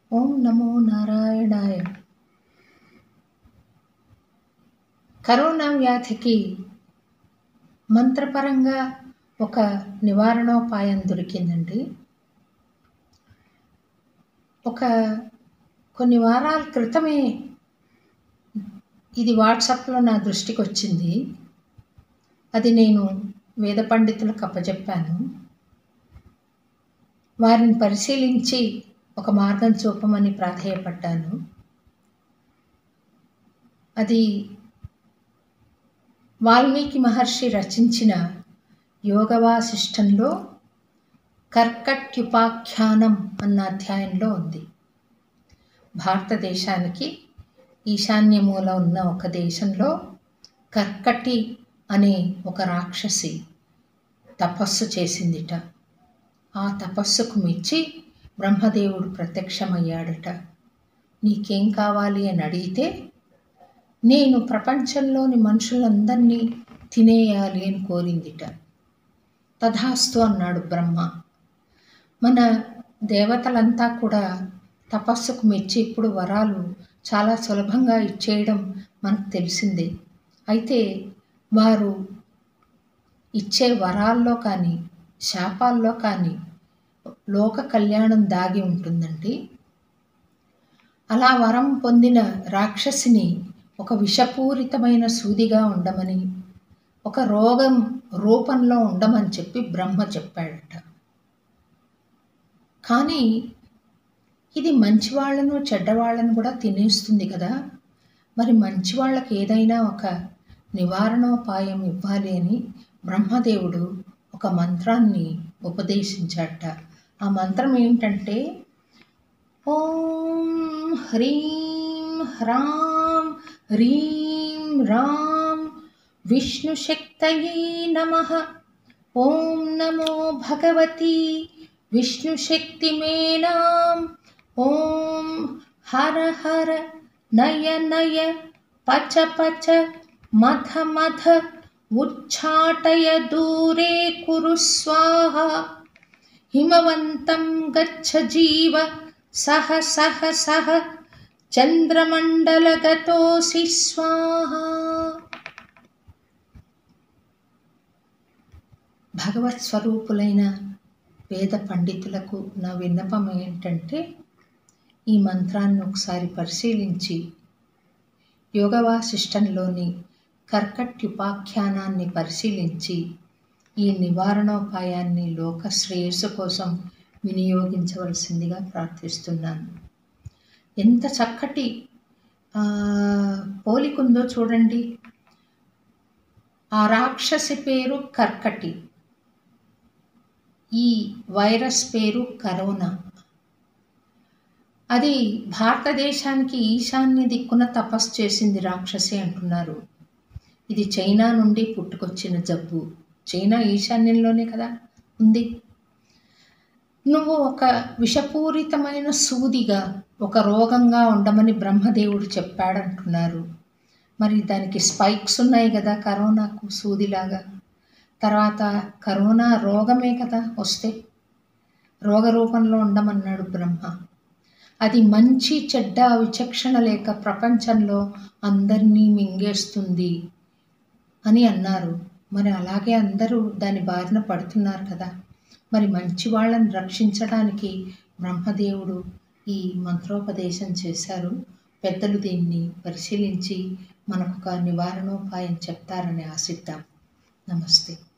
ఓం నమో నారాయణాయ కరోనా వ్యాధికి మంత్రపరంగా ఒక నివారణోపాయం దొరికిందండి ఒక కొన్ని వారాల క్రితమే ఇది వాట్సాప్లో నా దృష్టికి వచ్చింది అది నేను వేద పండితులకు అప్పచెప్పాను వారిని పరిశీలించి ఒక మార్గం చూపమని ప్రాధేయపడ్డాను అది వాల్మీకి మహర్షి రచించిన యోగవాసిష్టంలో కర్కట్యుపాఖ్యానం అన్న అధ్యాయంలో ఉంది భారతదేశానికి ఈశాన్యమూల ఉన్న ఒక దేశంలో కర్కటి అనే ఒక రాక్షసి తపస్సు చేసిందిట ఆ తపస్సుకు మెచ్చి బ్రహ్మదేవుడు ప్రత్యక్షమయ్యాడట నీకేం కావాలి అని అడిగితే నేను ప్రపంచంలోని మనుషులందరినీ తినేయాలి అని కోరిందిట తథాస్తు అన్నాడు బ్రహ్మ మన దేవతలంతా కూడా తపస్సుకు మెచ్చి ఇప్పుడు వరాలు చాలా సులభంగా ఇచ్చేయడం మనకు తెలిసిందే అయితే వారు ఇచ్చే వరాల్లో కానీ శాపాల్లో కానీ లోక కళ్యాణం దాగి ఉంటుందండి అలా వరం పొందిన రాక్షసిని ఒక విషపూరితమైన సూదిగా ఉండమని ఒక రోగం రూపంలో ఉండమని చెప్పి బ్రహ్మ చెప్పాడట కానీ ఇది మంచి వాళ్ళను చెడ్డవాళ్ళను కూడా తినేస్తుంది కదా మరి మంచి వాళ్ళకి ఏదైనా ఒక నివారణోపాయం ఇవ్వాలి అని బ్రహ్మదేవుడు ఒక మంత్రాన్ని ఉపదేశించాట ఆ మంత్రం ఏంటంటే ఓం హ్రీం హ్రాం హ్రీం రాం విష్ణుశక్తయే నమ ఓం నమో భగవతి విష్ణుశక్తిమేనాం ఓం హర హర నయ నయ పచ పచ మథ మథ ఉచ్ఛాటయ దూరే కురు స్వాహ హిమవంతం గచ్చ జీవ సహ సహ సహ చంద్రమండలగతోసి స్వాహ భగవత్ స్వరూపులైన వేద పండితులకు నా విన్నపం ఏంటంటే ఈ మంత్రాన్ని ఒకసారి పరిశీలించి యోగవాసిష్టంలోని కర్కట్యుపాఖ్యానాన్ని పరిశీలించి ఈ నివారణోపాయాన్ని లోక శ్రేయస్సు కోసం వినియోగించవలసిందిగా ప్రార్థిస్తున్నాను ఎంత చక్కటి పోలికుందో చూడండి ఆ రాక్షసి పేరు కర్కటి ఈ వైరస్ పేరు కరోనా అది భారతదేశానికి ఈశాన్య దిక్కున తపస్సు చేసింది రాక్షసి అంటున్నారు ఇది చైనా నుండి పుట్టుకొచ్చిన జబ్బు చైనా ఈశాన్యంలోనే కదా ఉంది నువ్వు ఒక విషపూరితమైన సూదిగా ఒక రోగంగా ఉండమని బ్రహ్మదేవుడు చెప్పాడంటున్నారు మరి దానికి స్పైక్స్ ఉన్నాయి కదా కరోనాకు సూదిలాగా తర్వాత కరోనా రోగమే కదా వస్తే రోగ రూపంలో ఉండమన్నాడు బ్రహ్మ అది మంచి చెడ్డ విచక్షణ లేక ప్రపంచంలో అందరినీ మింగేస్తుంది అని అన్నారు మరి అలాగే అందరూ దాని బారిన పడుతున్నారు కదా మరి మంచి వాళ్ళని రక్షించడానికి బ్రహ్మదేవుడు ఈ మంత్రోపదేశం చేశారు పెద్దలు దీన్ని పరిశీలించి మనకు ఒక నివారణోపాయం చెప్తారని ఆశిద్దాం నమస్తే